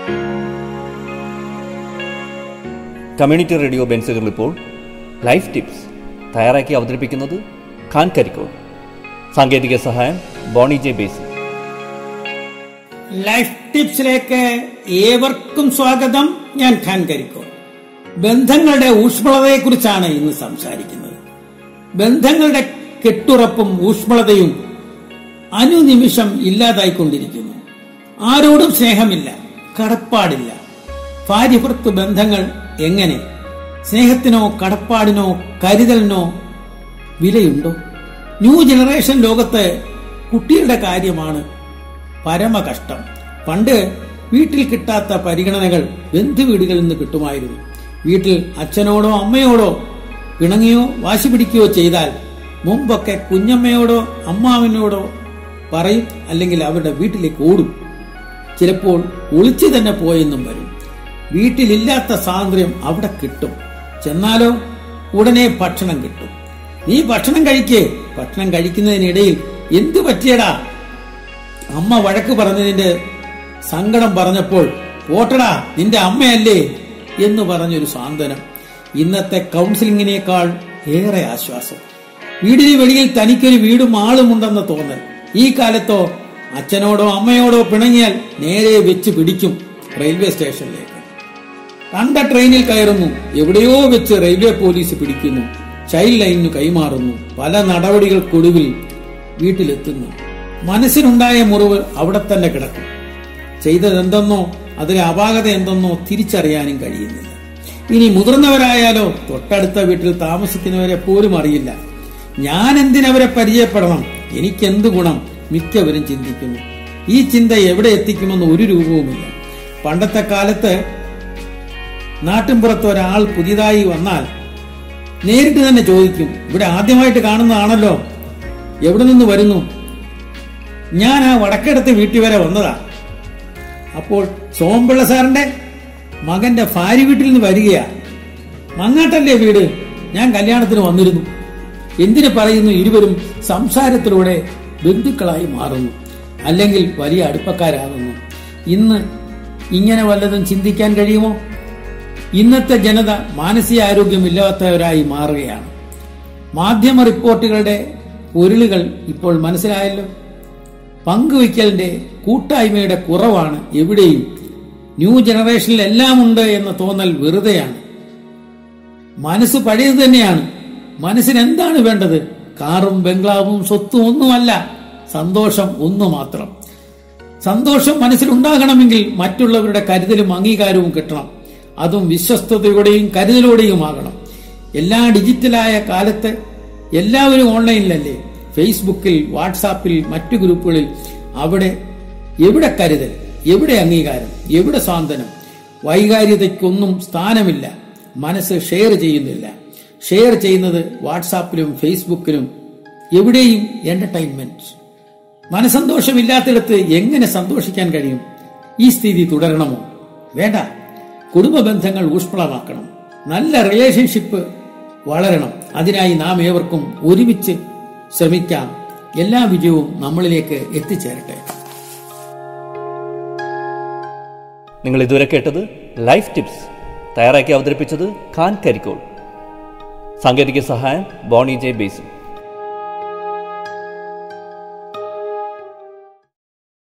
community radio ബെൻസുകൾ ഇപ്പോൾ life tips തയ്യാറാക്കി അവതരിപ്പിക്കുന്നത് ഖാൻ കരിക്കോ സാങ്കേതിക സഹായം ബോണി ജെ ബേസി ലൈഫ് ടിപ്സിലേക്ക് ഏവർക്കും സ്വാഗതം ഞാൻ ഖാൻ കരിക്കോ ബന്ധങ്ങളുടെ ഊഷ്മളതയെക്കുറിച്ചാണ് ഇന്ന് സംസാരിക്കുന്നത് ബന്ധങ്ങളുടെ കെട്ടുറപ്പും ഊഷ്മളതയും അനുനിമിഷം ഇല്ലാതായിക്കൊണ്ടിരിക്കുന്നു ആരോടും സ്നേഹമില്ല കടപ്പാടില്ല ഭാര്യഭർത്ത് ബന്ധങ്ങൾ എങ്ങനെ സ്നേഹത്തിനോ കടപ്പാടിനോ കരുതലിനോ വിലയുണ്ടോ ന്യൂ ജനറേഷൻ ലോകത്ത് കുട്ടികളുടെ കാര്യമാണ് പരമകഷ്ടം പണ്ട് വീട്ടിൽ കിട്ടാത്ത പരിഗണനകൾ ബന്ധുവീടുകളിൽ നിന്ന് കിട്ടുമായിരുന്നു വീട്ടിൽ അച്ഛനോടോ അമ്മയോടോ പിണങ്ങിയോ വാശി പിടിക്കുകയോ ചെയ്താൽ മുമ്പൊക്കെ കുഞ്ഞമ്മയോടോ അമ്മാവിനോടോ പറയും അല്ലെങ്കിൽ അവരുടെ വീട്ടിലേക്ക് ഓടും ചിലപ്പോൾ ഒളിച്ചു തന്നെ പോയെന്നും വരും വീട്ടിലില്ലാത്ത സ്വാതന്ത്ര്യം അവിടെ കിട്ടും ചെന്നാലോ ഉടനെ ഭക്ഷണം കിട്ടും നീ ഭക്ഷണം കഴിക്കേ ഭക്ഷണം കഴിക്കുന്നതിനിടയിൽ എന്തു പറ്റിയടാ അമ്മ വഴക്ക് പറഞ്ഞതിന്റെ സങ്കടം പറഞ്ഞപ്പോൾ പോട്ടടാ നിന്റെ അമ്മയല്ലേ എന്ന് പറഞ്ഞൊരു സാന്ത്വനം ഇന്നത്തെ കൗൺസിലിങ്ങിനേക്കാൾ ഏറെ ആശ്വാസം വീടിന് വെളിയിൽ തനിക്കൊരു വീടും ആളുമുണ്ടെന്ന് തോന്നൽ ഈ കാലത്തോ അച്ഛനോടോ അമ്മയോടോ പിണങ്ങിയാൽ നേരെ വെച്ച് പിടിക്കും റെയിൽവേ സ്റ്റേഷനിലേക്ക് കണ്ട ട്രെയിനിൽ കയറുന്നു എവിടെയോ വെച്ച് റെയിൽവേ പോലീസ് പിടിക്കുന്നു ചൈൽഡ് ലൈനിന് കൈമാറുന്നു പല നടപടികൾക്കൊടുവിൽ വീട്ടിലെത്തുന്നു മനസ്സിനുണ്ടായ മുറിവ് അവിടെ തന്നെ കിടക്കും ചെയ്തതെന്തെന്നോ അതിലെ അപാകത എന്തെന്നോ തിരിച്ചറിയാനും കഴിയുന്നില്ല ഇനി മുതിർന്നവരായാലോ തൊട്ടടുത്ത വീട്ടിൽ താമസിക്കുന്നവരെ പോലും അറിയില്ല ഞാൻ എന്തിനവരെ പരിചയപ്പെടണം എനിക്കെന്ത് ഗുണം മിക്കവരും ചിന്തിക്കുന്നു ഈ ചിന്ത എവിടെ എത്തിക്കുമെന്ന് ഒരു രൂപവുമില്ല പണ്ടത്തെ കാലത്ത് നാട്ടിൻപുറത്ത് ഒരാൾ പുതിയതായി വന്നാൽ നേരിട്ട് തന്നെ ചോദിക്കും ഇവിടെ ആദ്യമായിട്ട് കാണുന്നതാണല്ലോ എവിടെ നിന്ന് വരുന്നു ഞാൻ ആ വടക്കെടുത്ത് വീട്ടിൽ വരെ വന്നതാ അപ്പോൾ സോമപിള്ള സാറിന്റെ മകന്റെ ഭാര്യ വീട്ടിൽ നിന്ന് വരികയാ മങ്ങാട്ടല്ലേ വീട് ഞാൻ കല്യാണത്തിന് വന്നിരുന്നു എന്തിനു പറയുന്നു ഇരുവരും സംസാരത്തിലൂടെ ബന്ധുക്കളായി മാറുന്നു അല്ലെങ്കിൽ വലിയ അടുപ്പക്കാരാകുന്നു ഇന്ന് ഇങ്ങനെ വല്ലതും ചിന്തിക്കാൻ കഴിയുമോ ഇന്നത്തെ ജനത മാനസികാരോഗ്യമില്ലാത്തവരായി മാറുകയാണ് മാധ്യമ റിപ്പോർട്ടുകളുടെ പൊരുളുകൾ ഇപ്പോൾ മനസ്സിലായല്ലോ പങ്കുവയ്ക്കലിന്റെ കൂട്ടായ്മയുടെ കുറവാണ് എവിടെയും ന്യൂ ജനറേഷനിൽ എല്ലാം ഉണ്ട് എന്ന തോന്നൽ വെറുതെയാണ് മനസ്സ് പഴയത് തന്നെയാണ് മനസ്സിന് എന്താണ് വേണ്ടത് കാറും ബംഗ്ലാവും സ്വത്തും ഒന്നുമല്ല സന്തോഷം ഒന്നു മാത്രം സന്തോഷം മനസ്സിലുണ്ടാകണമെങ്കിൽ മറ്റുള്ളവരുടെ കരുതലും അംഗീകാരവും കിട്ടണം അതും വിശ്വസ്തയോടെയും കരുതലോടെയും ആകണം എല്ലാ ഡിജിറ്റലായ കാലത്ത് എല്ലാവരും ഓൺലൈനിലല്ലേ ഫേസ്ബുക്കിൽ വാട്സാപ്പിൽ മറ്റു ഗ്രൂപ്പുകളിൽ അവിടെ എവിടെ കരുതൽ എവിടെ അംഗീകാരം എവിടെ സ്വാന്തനം വൈകാര്യതയ്ക്കൊന്നും സ്ഥാനമില്ല മനസ്സ് ഷെയർ ചെയ്യുന്നില്ല ഷെയർ ചെയ്യുന്നത് വാട്സാപ്പിലും ഫേസ്ബുക്കിലും എവിടെയും എന്റർടൈൻമെന്റ് മനസന്തോഷമില്ലാത്തിടത്ത് എങ്ങനെ സന്തോഷിക്കാൻ കഴിയും ഈ സ്ഥിതി തുടരണമോ വേണ്ട കുടുംബ ബന്ധങ്ങൾ ഊഷ്മളമാക്കണം നല്ല റിലേഷൻഷിപ്പ് വളരണം അതിനായി നാം ഏവർക്കും ഒരുമിച്ച് ശ്രമിക്കാം എല്ലാ വിജയവും നമ്മളിലേക്ക് എത്തിച്ചേരട്ടെ നിങ്ങൾ ഇതുവരെ കേട്ടത് ലൈഫ് ടിപ്സ് തയ്യാറാക്കി അവതരിപ്പിച്ചത് ഖാൻ കരിക്കോൾ സാങ്കേതിക സഹായം ബോണി ജെ ബേസി